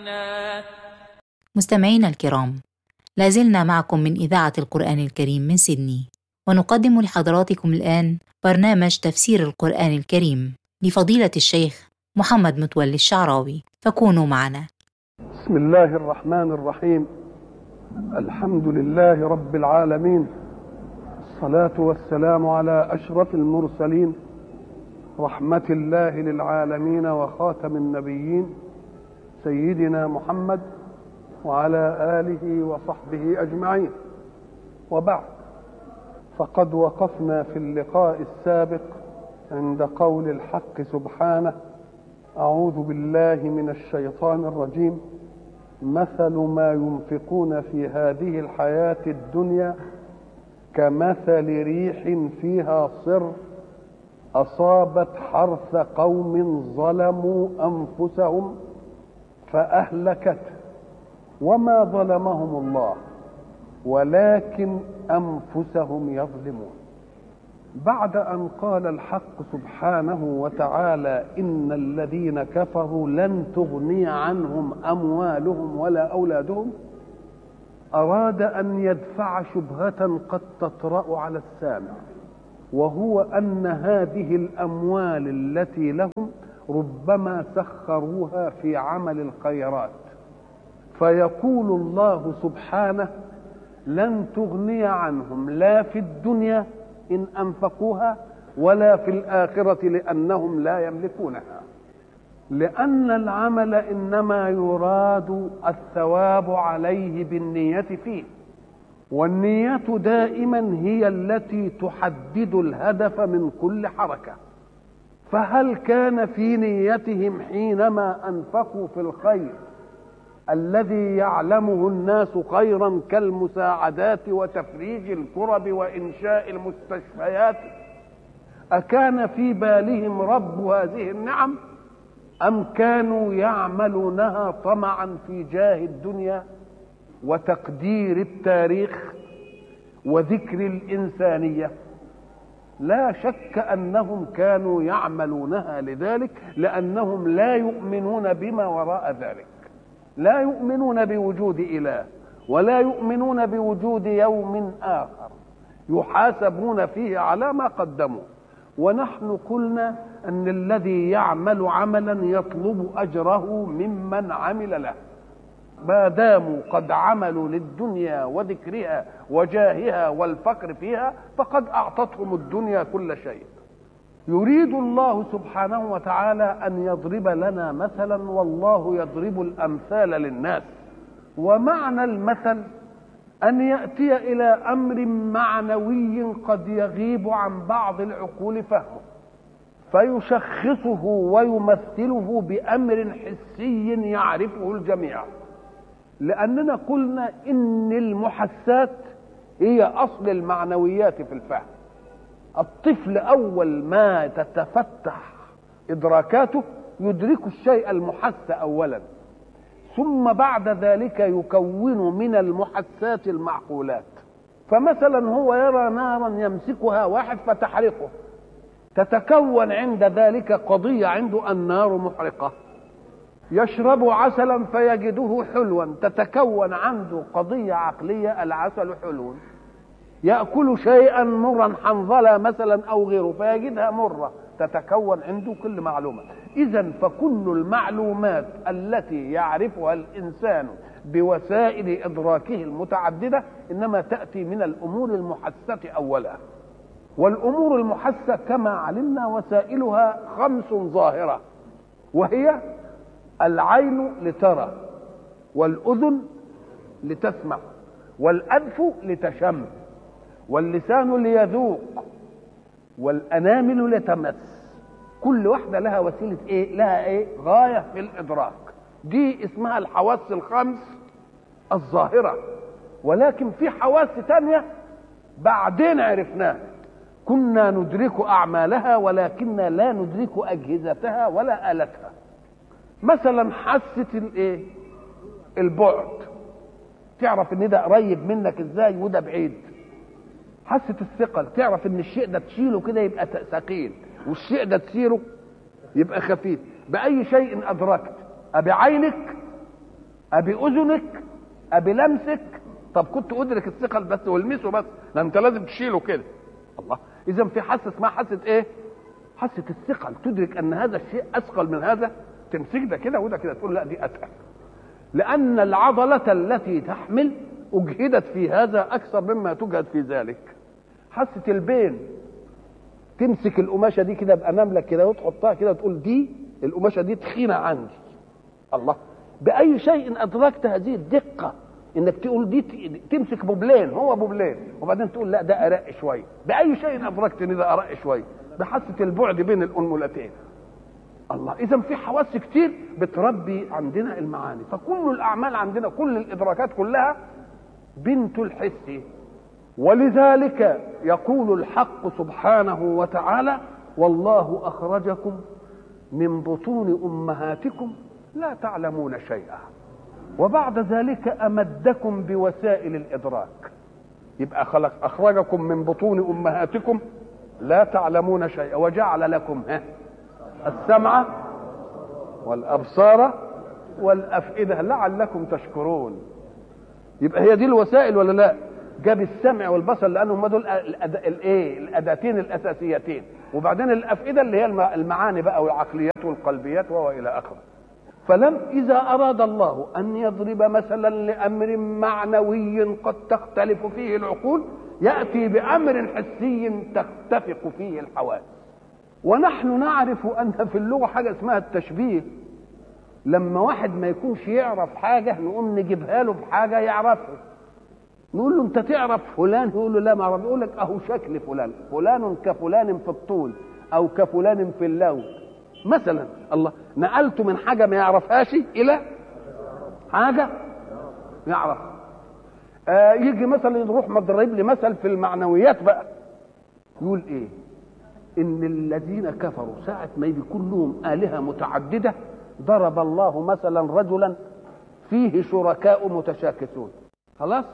عنا مستمعينا الكرام لازلنا معكم من إذاعة القرآن الكريم من سيدني ونقدم لحضراتكم الآن برنامج تفسير القرآن الكريم لفضيلة الشيخ محمد متولي الشعراوي فكونوا معنا بسم الله الرحمن الرحيم الحمد لله رب العالمين الصلاة والسلام على أشرف المرسلين رحمة الله للعالمين وخاتم النبيين سيدنا محمد وعلى آله وصحبه أجمعين وبعد فقد وقفنا في اللقاء السابق عند قول الحق سبحانه أعوذ بالله من الشيطان الرجيم مثل ما ينفقون في هذه الحياة الدنيا كمثل ريح فيها صر أصابت حرث قوم ظلموا أنفسهم فأهلكته وما ظلمهم الله ولكن أنفسهم يظلمون بعد أن قال الحق سبحانه وتعالى إن الذين كفروا لن تغني عنهم أموالهم ولا أولادهم أراد أن يدفع شبهة قد تطرأ على السامع وهو أن هذه الأموال التي لهم ربما سخروها في عمل الخيرات فيقول الله سبحانه لن تغني عنهم لا في الدنيا إن أنفقوها ولا في الآخرة لأنهم لا يملكونها لأن العمل إنما يراد الثواب عليه بالنية فيه والنية دائما هي التي تحدد الهدف من كل حركة فهل كان في نيتهم حينما أنفقوا في الخير الذي يعلمه الناس خيرا كالمساعدات وتفريج الكرب وانشاء المستشفيات اكان في بالهم رب هذه النعم ام كانوا يعملونها طمعا في جاه الدنيا وتقدير التاريخ وذكر الانسانيه لا شك انهم كانوا يعملونها لذلك لانهم لا يؤمنون بما وراء ذلك لا يؤمنون بوجود اله ولا يؤمنون بوجود يوم اخر يحاسبون فيه على ما قدموا ونحن قلنا ان الذي يعمل عملا يطلب اجره ممن عمل له ما داموا قد عملوا للدنيا وذكرها وجاهها والفقر فيها فقد اعطتهم الدنيا كل شيء يريد الله سبحانه وتعالى ان يضرب لنا مثلا والله يضرب الامثال للناس ومعنى المثل ان ياتي الى امر معنوي قد يغيب عن بعض العقول فهمه فيشخصه ويمثله بامر حسي يعرفه الجميع لاننا قلنا ان المحسات هي اصل المعنويات في الفهم الطفل اول ما تتفتح ادراكاته يدرك الشيء المحس اولا ثم بعد ذلك يكون من المحسات المعقولات فمثلا هو يرى نارا يمسكها واحد فتحرقه تتكون عند ذلك قضيه عنده النار محرقه يشرب عسلا فيجده حلوا تتكون عنده قضيه عقليه العسل حلو يأكل شيئا مرا حنظلة مثلا أو غيره فيجدها مرة تتكون عنده كل معلومة إذا فكل المعلومات التي يعرفها الإنسان بوسائل إدراكه المتعددة إنما تأتي من الأمور المحسة أولا والأمور المحسة كما علمنا وسائلها خمس ظاهرة وهي العين لترى والأذن لتسمع والأنف لتشم واللسان ليذوق والانامل لتمس كل واحده لها وسيله ايه لها ايه غايه في الادراك دي اسمها الحواس الخمس الظاهره ولكن في حواس تانية بعدين عرفناها كنا ندرك اعمالها ولكننا لا ندرك اجهزتها ولا التها مثلا حاسه الايه البعد تعرف ان ده قريب منك ازاي وده بعيد حاسه الثقل تعرف ان الشيء ده تشيله كده يبقى ثقيل والشيء ده تسيره يبقى خفيف باي شيء ادركت ابعينك ابي اذنك ابي لمسك طب كنت ادرك الثقل بس والمسه بس ده انت لازم تشيله كده الله اذا في حاسه اسمها حاسه ايه حاسه الثقل تدرك ان هذا الشيء اثقل من هذا تمسك ده كده وده كده تقول لا دي اتقل لان العضله التي تحمل اجهدت في هذا اكثر مما تجهد في ذلك حاسه البين تمسك القماشه دي كده باناملك كده وتحطها كده وتقول دي القماشه دي تخينه عندي الله باي شيء ادركت هذه الدقه انك تقول دي تمسك بوبلين هو بوبلين وبعدين تقول لا ده ارق شويه باي شيء ادركت ان ده ارق شويه بحاسه البعد بين الانملتين الله اذا في حواس كتير بتربي عندنا المعاني فكل الاعمال عندنا كل الادراكات كلها بنت الحس ولذلك يقول الحق سبحانه وتعالى والله اخرجكم من بطون امهاتكم لا تعلمون شيئا وبعد ذلك امدكم بوسائل الادراك يبقى خلق اخرجكم من بطون امهاتكم لا تعلمون شيئا وجعل لكم ها السمع والابصار والافئده لعلكم تشكرون يبقى هي دي الوسائل ولا لا جاب السمع والبصر لانهم هم دول الايه الاداتين الاساسيتين وبعدين الافئده اللي هي المعاني بقى والعقليات والقلبيات والى اخره فلم اذا اراد الله ان يضرب مثلا لامر معنوي قد تختلف فيه العقول ياتي بامر حسي تتفق فيه الحواس ونحن نعرف ان في اللغه حاجه اسمها التشبيه لما واحد ما يكونش يعرف حاجه نقوم نجيبها له بحاجه يعرفها نقول له انت تعرف فلان يقول له لا ما اعرف يقول لك اهو شكل فلان فلان كفلان في الطول او كفلان في اللون مثلا الله نقلته من حاجه ما يعرفهاش الى حاجه يعرف آه يجي مثلا يروح مضرب لي مثل في المعنويات بقى يقول ايه ان الذين كفروا ساعه ما يكون لهم الهه متعدده ضرب الله مثلا رجلا فيه شركاء متشاكسون خلاص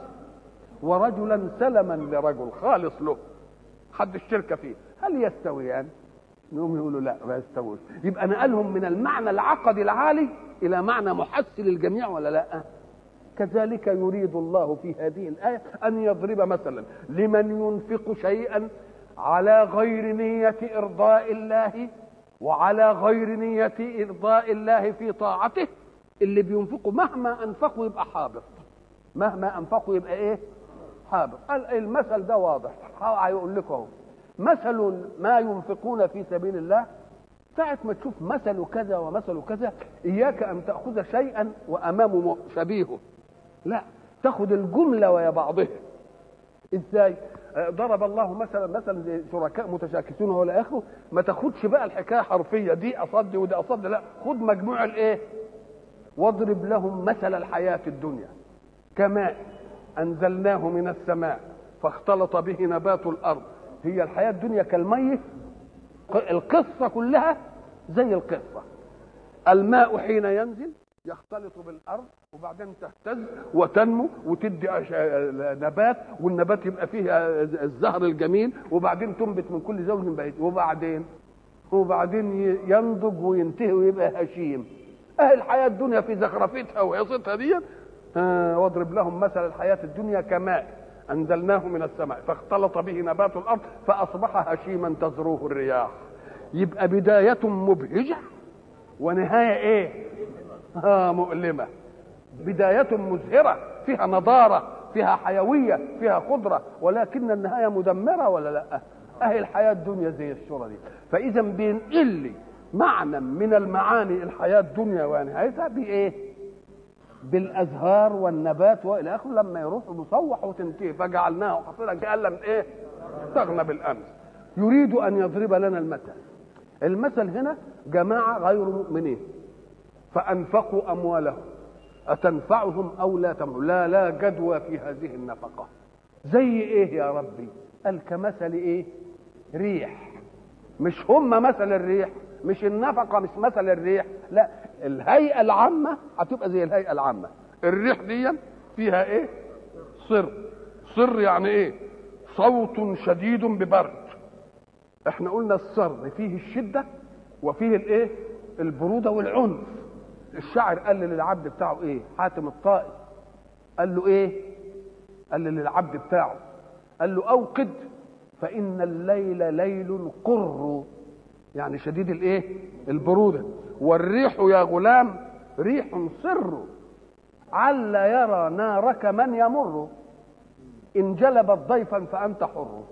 ورجلا سلما لرجل خالص له حد الشركه فيه هل يستويان نقوم يقولوا لا ما يستووش يبقى نقلهم من المعنى العقدي العالي الى معنى محسن للجميع ولا لا كذلك يريد الله في هذه الآية أن يضرب مثلا لمن ينفق شيئا على غير نية إرضاء الله وعلى غير نية إرضاء الله في طاعته اللي بينفقوا مهما أنفقوا يبقى حابط مهما أنفقوا يبقى إيه حابط قال المثل ده واضح هيقول لكم اهو مثل ما ينفقون في سبيل الله ساعة ما تشوف مثل كذا ومثل كذا إياك أن تأخذ شيئا وأمامه شبيهه لا تاخذ الجملة ويا بعضها إزاي ضرب الله مثلا مثلا شركاء متشاكسون ولا اخره ما تاخدش بقى الحكايه حرفيه دي اصد ودي اصد لا خد مجموع الايه واضرب لهم مثل الحياه الدنيا كماء انزلناه من السماء فاختلط به نبات الارض هي الحياه الدنيا كالميه القصه كلها زي القصه الماء حين ينزل يختلط بالارض وبعدين تهتز وتنمو وتدي نبات والنبات يبقى فيه الزهر الجميل وبعدين تنبت من كل زوج بعيد وبعدين وبعدين ينضج وينتهي ويبقى هشيم اهل الحياه الدنيا في زخرفتها وعصتها دي آه واضرب لهم مثل الحياه الدنيا كماء انزلناه من السماء فاختلط به نبات الارض فاصبح هشيما تزروه الرياح يبقى بدايه مبهجه ونهايه ايه آه مؤلمه بداية مزهرة فيها نضارة فيها حيوية فيها خضرة ولكن النهاية مدمرة ولا لا أهي الحياة الدنيا زي الصورة دي فإذا بينقل لي معنى من المعاني الحياة الدنيا ونهايتها بإيه بالأزهار والنبات وإلى آخره لما يروح مصوح وتنتهي فجعلناه حصيلا كأن لم إيه استغنى بالأمس يريد أن يضرب لنا المثل المثل هنا جماعة غير مؤمنين فأنفقوا أموالهم أتنفعهم أو لا تنفع لا لا جدوى في هذه النفقة زي إيه يا ربي قال كمثل إيه ريح مش هم مثل الريح مش النفقة مش مثل الريح لا الهيئة العامة هتبقى زي الهيئة العامة الريح دي فيها إيه صر صر يعني إيه صوت شديد ببرد احنا قلنا الصر فيه الشدة وفيه الايه البرودة والعنف الشاعر قال للعبد بتاعه ايه حاتم الطائي قال له ايه قال للعبد بتاعه قال له اوقد فان الليل ليل قر يعني شديد الايه البروده والريح يا غلام ريح سر عل يرى نارك من يمر ان جلبت ضيفا فانت حر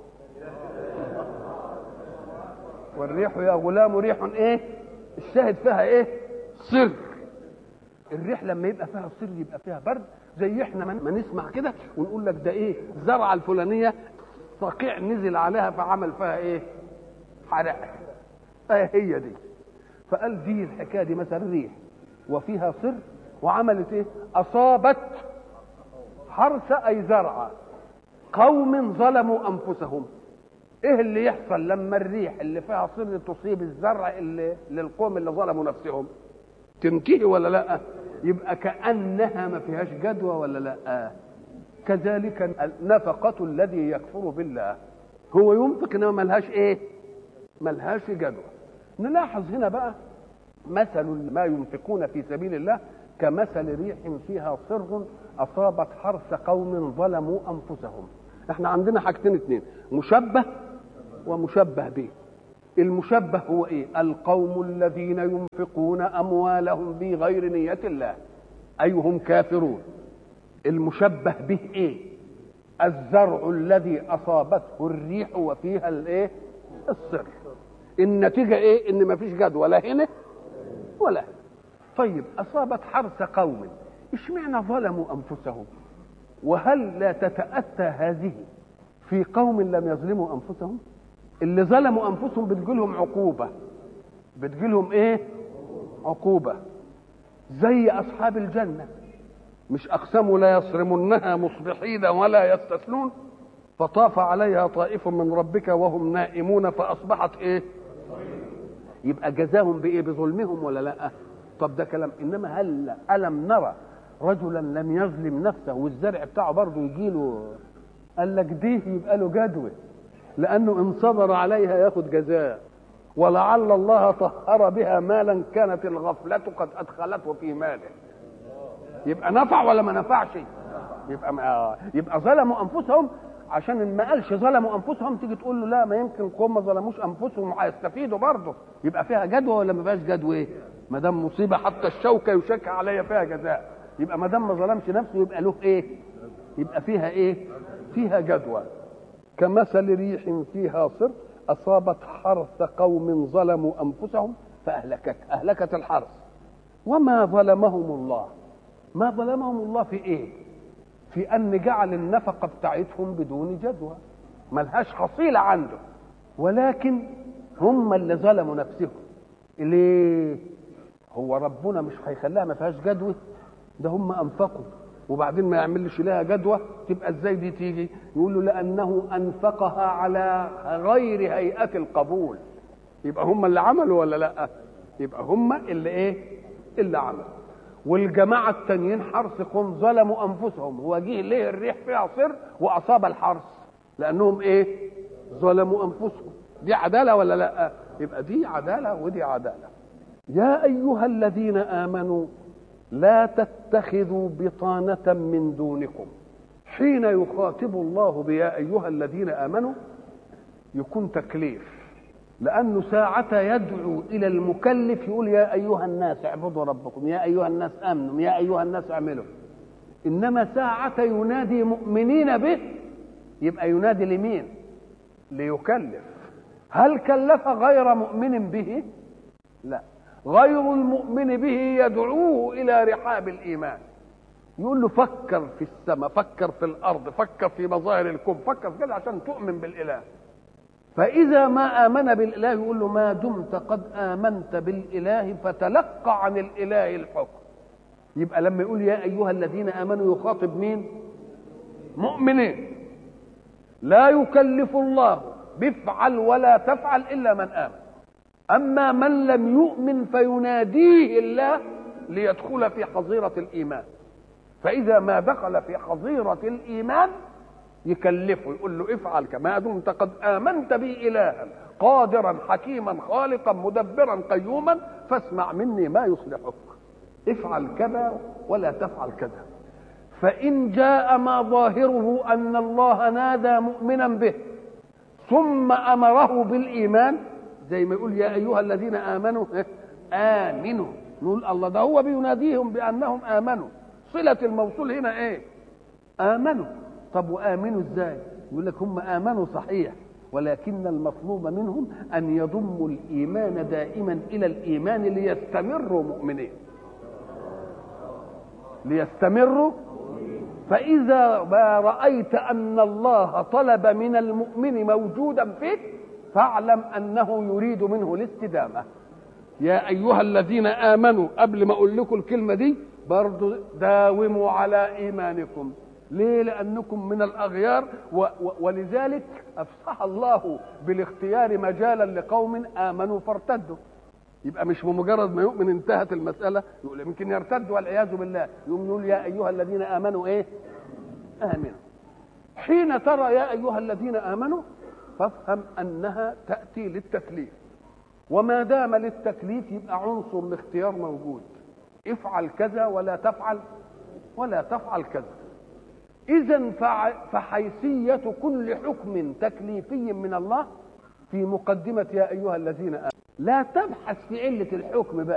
والريح يا غلام ريح ايه الشاهد فيها ايه سر الريح لما يبقى فيها سر يبقى فيها برد زي احنا ما نسمع كده ونقول لك ده ايه زرعه الفلانيه صقيع نزل عليها فعمل فيها ايه حرق ايه هي دي فقال دي الحكايه دي مثلا ريح وفيها سر وعملت ايه اصابت حرث اي زرع قوم ظلموا انفسهم ايه اللي يحصل لما الريح اللي فيها سر تصيب الزرع اللي للقوم اللي ظلموا نفسهم تنتهي ولا لا يبقى كانها ما فيهاش جدوى ولا لا كذلك النفقة الذي يكفر بالله هو ينفق انما ملهاش ايه ملهاش جدوى نلاحظ هنا بقى مثل ما ينفقون في سبيل الله كمثل ريح فيها صر اصابت حرث قوم ظلموا انفسهم احنا عندنا حاجتين اتنين مشبه ومشبه به المشبه هو ايه القوم الذين ينفقون اموالهم بغير نيه الله اي هم كافرون المشبه به ايه الزرع الذي اصابته الريح وفيها الايه الصر النتيجه ايه ان مفيش جدوى لا هنا ولا هنا طيب اصابت حرث قوم اشمعنى ظلموا انفسهم وهل لا تتاتى هذه في قوم لم يظلموا انفسهم اللي ظلموا انفسهم بتجيلهم عقوبه بتجيلهم ايه عقوبه زي اصحاب الجنه مش اقسموا لا يصرمنها مصبحين ولا يستثنون فطاف عليها طائف من ربك وهم نائمون فاصبحت ايه يبقى جزاهم بايه بظلمهم ولا لا طب ده كلام انما هل الم نرى رجلا لم يظلم نفسه والزرع بتاعه برضه يجي له قال لك دي يبقى له جدوى لانه ان صبر عليها ياخد جزاء ولعل الله طهر بها مالا كانت الغفله قد ادخلته في ماله يبقى نفع ولا ما نفعش يبقى ما يبقى ظلموا انفسهم عشان ما قالش ظلموا انفسهم تيجي تقول له لا ما يمكن قوم ما ظلموش انفسهم وهيستفيدوا برضه يبقى فيها جدوى ولا ما فيهاش جدوى ايه ما دام مصيبه حتى الشوكه يشك عليا فيها جزاء يبقى ما دام ما ظلمش نفسه يبقى له ايه يبقى فيها ايه فيها جدوى كمثل ريح فيها صر اصابت حرث قوم ظلموا انفسهم فاهلكت اهلكت الحرث وما ظلمهم الله ما ظلمهم الله في ايه في ان جعل النفقه بتاعتهم بدون جدوى ملهاش حصيله عنده ولكن هم اللي ظلموا نفسهم ليه هو ربنا مش هيخليها ما فيهاش جدوى ده هم انفقوا وبعدين ما يعملش لها جدوى تبقى ازاي دي تيجي يقول له لانه انفقها على غير هيئه القبول يبقى هم اللي عملوا ولا لا يبقى هم اللي ايه اللي عملوا والجماعة التانيين حرث قوم ظلموا أنفسهم هو جه ليه الريح فيها صر وأصاب الحرث لأنهم إيه ظلموا أنفسهم دي عدالة ولا لا يبقى دي عدالة ودي عدالة يا أيها الذين آمنوا لا تتخذوا بطانة من دونكم حين يخاطب الله بيا أيها الذين آمنوا يكون تكليف لأنه ساعة يدعو إلى المكلف يقول يا أيها الناس اعبدوا ربكم يا أيها الناس آمنوا يا أيها الناس اعملوا إنما ساعة ينادي مؤمنين به يبقى ينادي لمين ليكلف هل كلف غير مؤمن به لا غير المؤمن به يدعوه إلى رحاب الإيمان يقول له فكر في السماء فكر في الأرض فكر في مظاهر الكون فكر في كده عشان تؤمن بالإله فإذا ما آمن بالإله يقول له ما دمت قد آمنت بالإله فتلقى عن الإله الحكم يبقى لما يقول يا أيها الذين آمنوا يخاطب مين مؤمنين لا يكلف الله بافعل ولا تفعل إلا من آمن أما من لم يؤمن فيناديه الله ليدخل في حظيرة الإيمان فإذا ما دخل في حظيرة الإيمان يكلفه يقول له افعل كما دمت قد امنت بي الها قادرا حكيما خالقا مدبرا قيوما فاسمع مني ما يصلحك افعل كذا ولا تفعل كذا فإن جاء ما ظاهره أن الله نادى مؤمنا به ثم أمره بالإيمان زي ما يقول يا أيها الذين آمنوا آمنوا نقول الله ده هو بيناديهم بأنهم آمنوا صلة الموصول هنا إيه آمنوا طب وآمنوا إزاي يقول لك هم آمنوا صحيح ولكن المطلوب منهم أن يضموا الإيمان دائما إلى الإيمان ليستمروا مؤمنين ليستمروا فإذا ما رأيت أن الله طلب من المؤمن موجودا فيك فاعلم أنه يريد منه الاستدامة يا أيها الذين آمنوا قبل ما أقول لكم الكلمة دي برضو داوموا على إيمانكم ليه لأنكم من الأغيار و و ولذلك أفصح الله بالاختيار مجالا لقوم آمنوا فارتدوا يبقى مش بمجرد ما يؤمن انتهت المسألة يقول يمكن يرتد والعياذ بالله يقوم يقول يا أيها الذين آمنوا إيه آمنوا حين ترى يا أيها الذين آمنوا فافهم أنها تأتي للتكليف وما دام للتكليف يبقى عنصر الاختيار موجود افعل كذا ولا تفعل ولا تفعل كذا إذا فحيثية كل حكم تكليفي من الله في مقدمة يا أيها الذين آمنوا لا تبحث في علة الحكم بقى